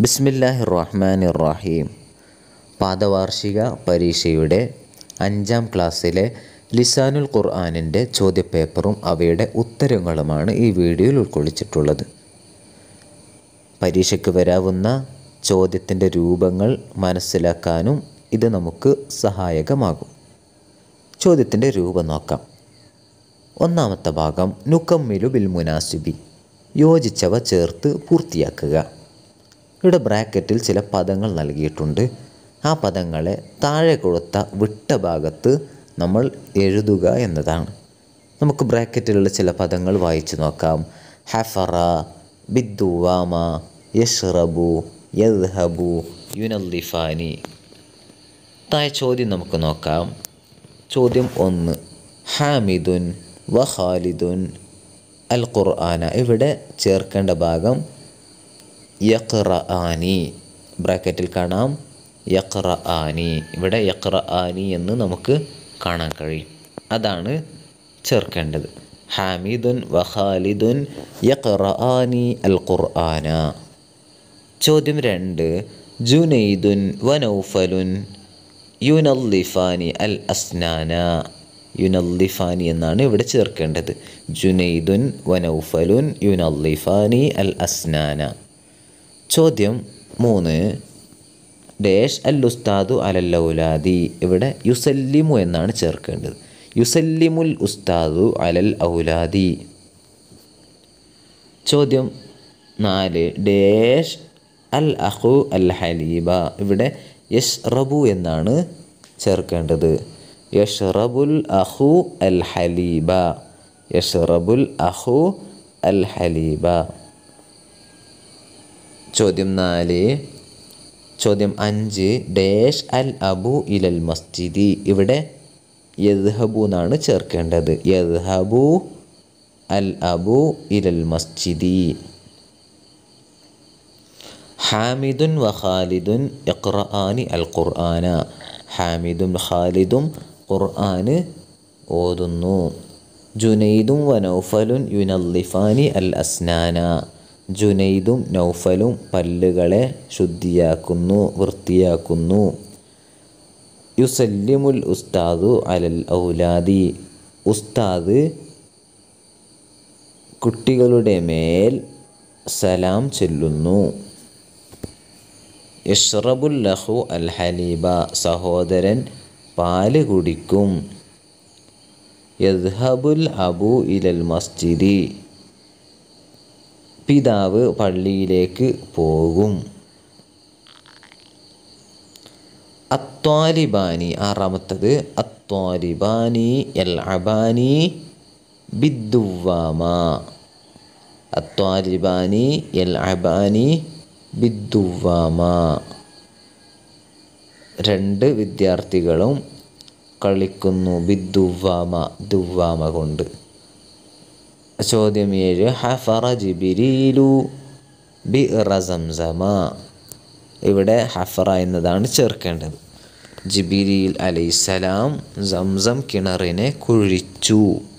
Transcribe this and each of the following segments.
ബിസ്മില്ലാഹി റഹ്മാൻ റഹീം പാദവാർഷിക പരീക്ഷയുടെ അഞ്ചാം ക്ലാസ്സിലെ ലിസാനുൽ ഖുർആാനിൻ്റെ ചോദ്യപേപ്പറും അവയുടെ ഉത്തരങ്ങളുമാണ് ഈ വീഡിയോയിൽ ഉൾക്കൊള്ളിച്ചിട്ടുള്ളത് പരീക്ഷയ്ക്ക് വരാവുന്ന ചോദ്യത്തിൻ്റെ രൂപങ്ങൾ മനസ്സിലാക്കാനും ഇത് നമുക്ക് സഹായകമാകും ചോദ്യത്തിൻ്റെ രൂപം നോക്കാം ഒന്നാമത്തെ ഭാഗം നുക്കമ്മിലു ബിൽ മുനാസിബി യോജിച്ചവ ചേർത്ത് പൂർത്തിയാക്കുക ഇവിടെ ബ്രാക്കറ്റിൽ ചില പദങ്ങൾ നൽകിയിട്ടുണ്ട് ആ പദങ്ങളെ താഴെ കൊടുത്ത വിട്ട ഭാഗത്ത് നമ്മൾ എഴുതുക എന്നതാണ് നമുക്ക് ബ്രാക്കറ്റിലുള്ള ചില പദങ്ങൾ വായിച്ചു നോക്കാം ഹഫറ ബിദ്ദുവാമ യഷ്റബു യദ്ഹബു യുനല്ലിഫാനി താഴെ ചോദ്യം നമുക്ക് നോക്കാം ചോദ്യം ഒന്ന് ഹാമിദുൻ വ ഖാലിദുൻ അൽ ഖുർആന ഇവിടെ ചേർക്കേണ്ട ഭാഗം യഖ്റആനി ബ്രാക്കറ്റിൽ കാണാം യഖ്റആനി ഇവിടെ യഖ്റആനി എന്ന് നമുക്ക് കാണാൻ കഴിയും അതാണ് ചേർക്കേണ്ടത് ഹാമിദുൻ വ ഖാലിദുൻ യഖ്റആനി അൽ ഖുർആന ചോദ്യം രണ്ട് ജുനൈദുൻ വ നൗഫലുൻ യുനല്ലിഫാനി അൽ അസ്നാന യുനല്ലിഫാനി എന്നാണ് ഇവിടെ ചേർക്കേണ്ടത് ജുനൈദുൻ വനൗഫലുൻ യുനല്ലിഫാനി അൽ അസ്നാന ചോദ്യം മൂന്ന് ഡേഷ് അൽ ഉസ്താദു അലല്ലൗലാദി ഇവിടെ യുസല്ലിമു എന്നാണ് ചേർക്കേണ്ടത് യുസല്ലിമുൽ ഉസ്താദു അലൽ ഔലാദി ചോദ്യം നാല് ഡേഷ് അൽ അഹു അൽ ഹലീബ ഇവിടെ യഷ്റബു എന്നാണ് ചേർക്കേണ്ടത് യഷ്റബുൽ അഹു അൽ ഹലീബ യഷ്റബുൽ അഹു അൽ ഹലീബ ചോദ്യം നാല് ചോദ്യം അഞ്ച് ഡേഷ് അൽ അബു ഇലൽ മസ്ജിദി ഇവിടെ യദ്ഹബു എന്നാണ് ചേർക്കേണ്ടത് യദ്ഹബു അൽ അബു ഇലൽ മസ്ജിദി ഹാമിദുൻ വ ഖാലിദുൻ ഇഖ്റആനി അൽ ഖുർആന ഹാമിദും ഖാലിദും ഖുർആന് ഓതുന്നു ജുനൈദും വ നൗഫലുൻ യുനല്ലിഫാനി അൽ അസ്നാന ജുനൈദും നൗഫലും പല്ലുകളെ ശുദ്ധിയാക്കുന്നു വൃത്തിയാക്കുന്നു യുസല്ലിമുൽ ഉസ്താദു അലൽ ഔലാദി ഉസ്താദ് കുട്ടികളുടെ മേൽ സലാം ചൊല്ലുന്നു യഷ്റബുൽ ലഹു അൽ ഹലീബ സഹോദരൻ പാല് കുടിക്കും യദ്ഹബുൽ അബു ഇലൽ മസ്ജിദി പിതാവ് പള്ളിയിലേക്ക് പോകും അത്വാലിബാനി ആറാമത്തത് അത്വാലിബാനി എൽ അബാനി ബിദ്ദുവാമ അത്വാലിബാനി എൽ അബാനി ബിദ്ദുവാമ രണ്ട് വിദ്യാർത്ഥികളും കളിക്കുന്നു ബിദ്ദുവാമ ദുവാമ കൊണ്ട് ചോദ്യം ഏഴ് ഹഫറ ജിബിരീലു ബി റസംസമ ഇവിടെ ഹഫറ എന്നതാണ് ചേർക്കേണ്ടത് ജിബിരിൽ അലൈസലാം സംസം കിണറിനെ കുഴിച്ചു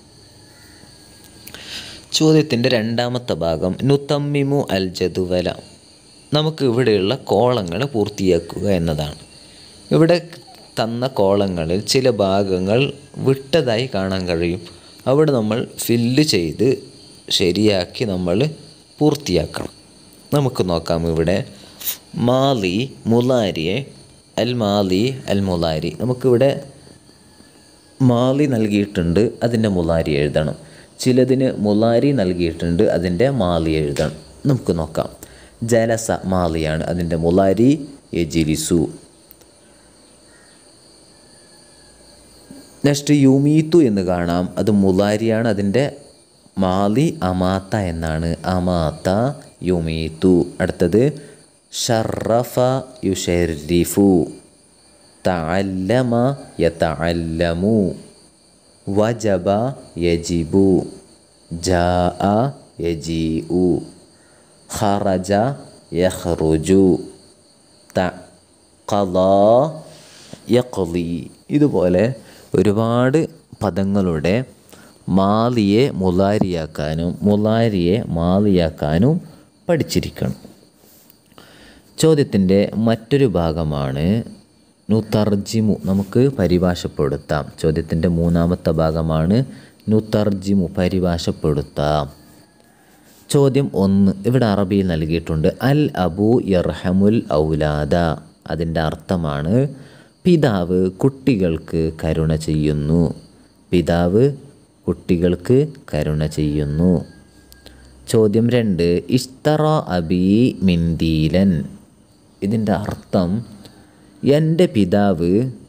ചോദ്യത്തിൻ്റെ രണ്ടാമത്തെ ഭാഗം നുത്തമ്മിമു അൽ ജദുവല നമുക്ക് ഇവിടെയുള്ള കോളങ്ങൾ പൂർത്തിയാക്കുക എന്നതാണ് ഇവിടെ തന്ന കോളങ്ങളിൽ ചില ഭാഗങ്ങൾ വിട്ടതായി കാണാൻ കഴിയും അവിടെ നമ്മൾ ഫില്ല് ചെയ്ത് ശരിയാക്കി നമ്മൾ പൂർത്തിയാക്കണം നമുക്ക് നോക്കാം ഇവിടെ മാലി മുലാരിയെ അൽ മാലി അൽ മുലാരി നമുക്കിവിടെ മാലി നൽകിയിട്ടുണ്ട് അതിൻ്റെ മുലാരി എഴുതണം ചിലതിന് മുലാരി നൽകിയിട്ടുണ്ട് അതിൻ്റെ മാലി എഴുതണം നമുക്ക് നോക്കാം ജലസ മാലിയാണ് അതിൻ്റെ മുലാരി യജിലിസു നെക്സ്റ്റ് യുമീത്തു എന്ന് കാണാം അത് മുലാരിയാണ് അതിൻ്റെ മാലി അമാത്ത എന്നാണ് അമാത്ത യുമീത്തു അടുത്തത് ഷറഫ യുഷരിഫു തഅല്ലമ യതഅല്ലമു വജബ യജിബു ജാഅ യജീഉ ഖറജ യഖ്റുജു തഖള യഖ്ലി ഇതുപോലെ ഒരുപാട് പദങ്ങളുടെ മാലിയെ മുലാരിയാക്കാനും മുലാരിയെ മാലിയാക്കാനും പഠിച്ചിരിക്കണം ചോദ്യത്തിൻ്റെ മറ്റൊരു ഭാഗമാണ് നുതർജിമു നമുക്ക് പരിഭാഷപ്പെടുത്താം ചോദ്യത്തിൻ്റെ മൂന്നാമത്തെ ഭാഗമാണ് നുതർജിമു പരിഭാഷപ്പെടുത്താം ചോദ്യം ഒന്ന് ഇവിടെ അറബിയിൽ നൽകിയിട്ടുണ്ട് അൽ അബു യർഹമുൽ ഔലാദ അതിൻ്റെ അർത്ഥമാണ് പിതാവ് കുട്ടികൾക്ക് കരുണ ചെയ്യുന്നു പിതാവ് കുട്ടികൾക്ക് കരുണ ചെയ്യുന്നു ചോദ്യം രണ്ട് ഇഷ്തറ അബി മിന്ദീലൻ ഇതിൻ്റെ അർത്ഥം എൻ്റെ പിതാവ്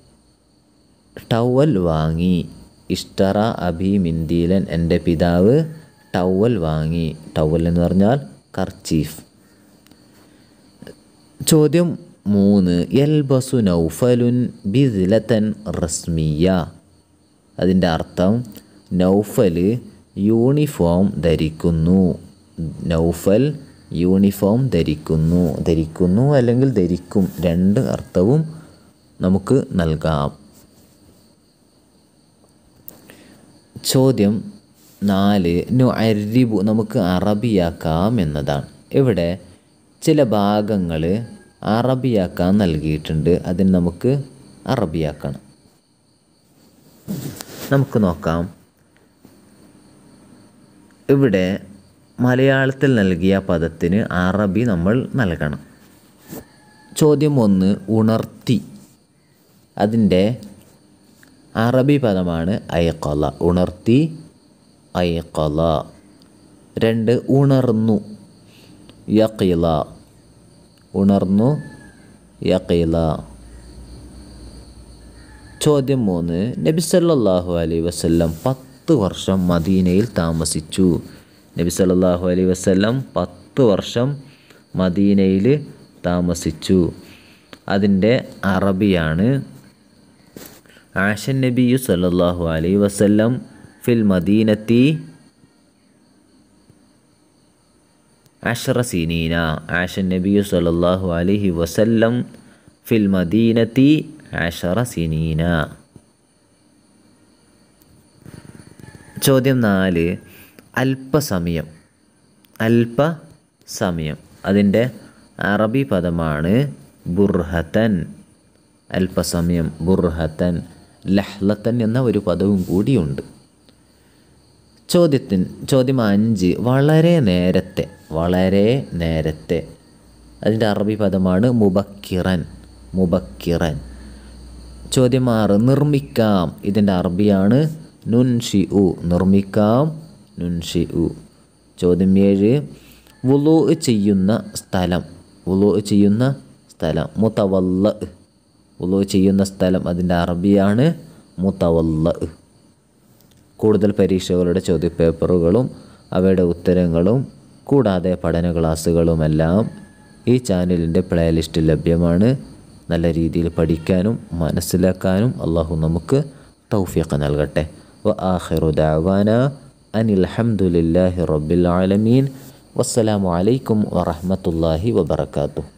ടവൽ വാങ്ങി ഇഷ്ടറ അബി മിന്ദീലൻ എൻ്റെ പിതാവ് ടവൽ വാങ്ങി ടവൽ എന്ന് പറഞ്ഞാൽ കർച്ചീഫ് ചോദ്യം മൂന്ന് എൽബസു നൗഫലുൻ ബിസിലത്തൻ റസ്മിയ അതിൻ്റെ അർത്ഥം നൗഫൽ യൂണിഫോം ധരിക്കുന്നു നൗഫൽ യൂണിഫോം ധരിക്കുന്നു ധരിക്കുന്നു അല്ലെങ്കിൽ ധരിക്കും രണ്ട് അർത്ഥവും നമുക്ക് നൽകാം ചോദ്യം നാല് നു അരിബു നമുക്ക് അറബിയാക്കാം എന്നതാണ് ഇവിടെ ചില ഭാഗങ്ങൾ അറബിയാക്കാൻ നൽകിയിട്ടുണ്ട് അതിന് നമുക്ക് അറബിയാക്കണം നമുക്ക് നോക്കാം ഇവിടെ മലയാളത്തിൽ നൽകിയ പദത്തിന് അറബി നമ്മൾ നൽകണം ചോദ്യം ഒന്ന് ഉണർത്തി അതിൻ്റെ അറബി പദമാണ് ഐക്കല ഉണർത്തി ഐക്കല രണ്ട് ഉണർന്നു യക്കില ഉണർന്നു യക്കില ചോദ്യം മൂന്ന് നബി സല്ലല്ലാഹു അലൈഹി വസല്ലം പത്ത് വർഷം മദീനയിൽ താമസിച്ചു നബി സല്ലല്ലാഹു അലൈഹി വസല്ലം പത്ത് വർഷം മദീനയിൽ താമസിച്ചു അതിൻ്റെ അറബിയാണ് ആഷൻ നബിയു സല്ലല്ലാഹു അലൈഹി വസല്ലം ഫിൽ മദീനത്തി അഷ്റ സീനീന ആഷൻ നബിയു സല്ലല്ലാഹു അലൈഹി വസല്ലം ഫിൽ മദീനത്തി അഷറ സിനീന ചോദ്യം നാല് അല്പസമയം അല്പസമയം അതിൻ്റെ അറബി പദമാണ് ബുർഹത്തൻ അല്പസമയം ബുർഹത്തൻ ലഹ്ലത്തൻ എന്ന ഒരു പദവും കൂടിയുണ്ട് ചോദ്യത്തിന് ചോദ്യം അഞ്ച് വളരെ നേരത്തെ വളരെ നേരത്തെ അതിൻ്റെ അറബി പദമാണ് മുബക്കിറൻ മുബക്കിറൻ ചോദ്യം ആറ് നിർമ്മിക്കാം ഇതിൻ്റെ അറബിയാണ് നുൻഷി ഉ നിർമ്മിക്കാം നുൻഷി ഉ ചോദ്യം ഏഴ് വുളു ചെയ്യുന്ന സ്ഥലം വുളു ചെയ്യുന്ന സ്ഥലം മുത്തവല്ല വുളു ചെയ്യുന്ന സ്ഥലം അതിൻ്റെ അറബിയാണ് മുത്തവല്ല കൂടുതൽ പരീക്ഷകളുടെ ചോദ്യപേപ്പറുകളും അവയുടെ ഉത്തരങ്ങളും കൂടാതെ പഠന ക്ലാസ്സുകളുമെല്ലാം ഈ ചാനലിൻ്റെ പ്ലേലിസ്റ്റിൽ ലഭ്യമാണ് നല്ല രീതിയിൽ പഠിക്കാനും മനസ്സിലാക്കാനും അള്ളാഹു നമുക്ക് തൗഫീഖ് നൽകട്ടെ വ ആഖിറു ദഅവാന അനിൽ ഹംദുലില്ലാഹി റബ്ബിൽ ആലമീൻ വസ്സലാമു അലൈക്കും വറഹ്മത്തുള്ളാഹി വബറകാതുഹു